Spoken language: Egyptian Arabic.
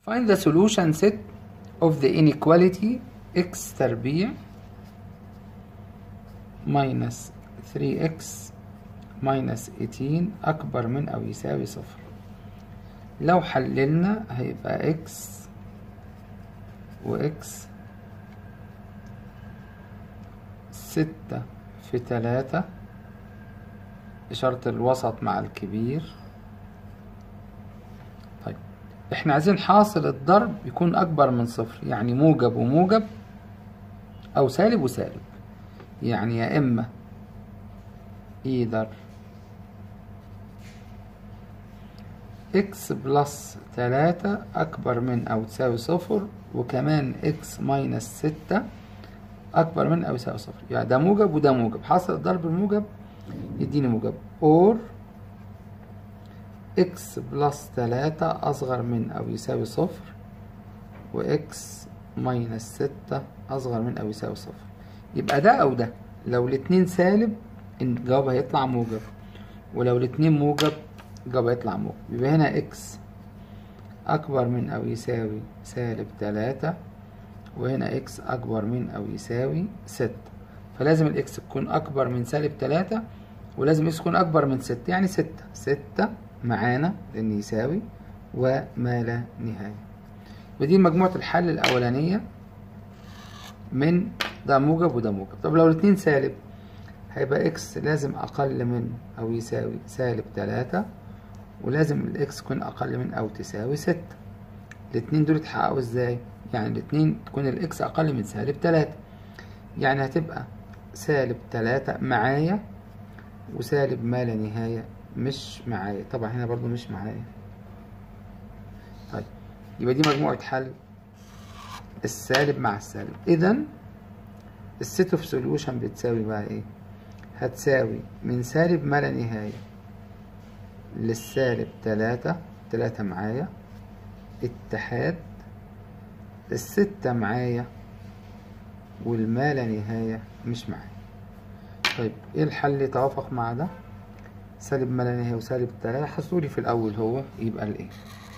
Find the solution set of the inequality x تربيع minus 3x minus 18 أكبر من أو يساوي صفر لو حللنا هيبقى x و x ستة في تلاتة إشارة الوسط مع الكبير طيب احنا عايزين حاصل الضرب يكون أكبر من صفر يعني موجب وموجب أو سالب وسالب يعني يا إما either x بلس تلاتة أكبر من أو تساوي صفر وكمان x ماينس ستة أكبر من أو يساوي صفر يعني ده موجب وده موجب حاصل الضرب الموجب يديني موجب or x بلس تلاتة أصغر من أو يساوي صفر و x ماينس ستة أصغر من أو يساوي صفر يبقى ده أو ده لو الاتنين سالب الجواب هيطلع موجب ولو الاتنين موجب الجواب هيطلع موجب يبقى هنا x أكبر من أو يساوي سالب تلاتة وهنا x أكبر من أو يساوي ستة فلازم الإكس تكون أكبر من سالب تلاتة ولازم إكس تكون أكبر من ستة يعني ستة ستة معانا لأن يساوي وما لا نهاية ودي مجموعة الحل الأولانية من ده موجب وده موجب طب لو الاتنين سالب هيبقى إكس لازم أقل من أو يساوي سالب تلاتة ولازم الإكس تكون أقل من أو تساوي ستة الاتنين دول يتحققوا إزاي؟ يعني الاتنين تكون الإكس أقل من سالب تلاتة يعني هتبقى سالب تلاتة معايا وسالب ما لا نهاية مش معايا طبعا هنا برضو مش معايا طيب يبقى دي مجموعة حل السالب مع السالب إذا الست اوف سوليوشن بتساوي بقى إيه؟ هتساوي من سالب ما لا نهاية للسالب تلاتة تلاتة معايا اتحاد الستة معايا والما لا نهاية مش معايا طيب ايه الحل اللي يتوافق مع ده سالب ما لا نهاية وسالب تلاتة حصولي في الأول هو يبقى الايه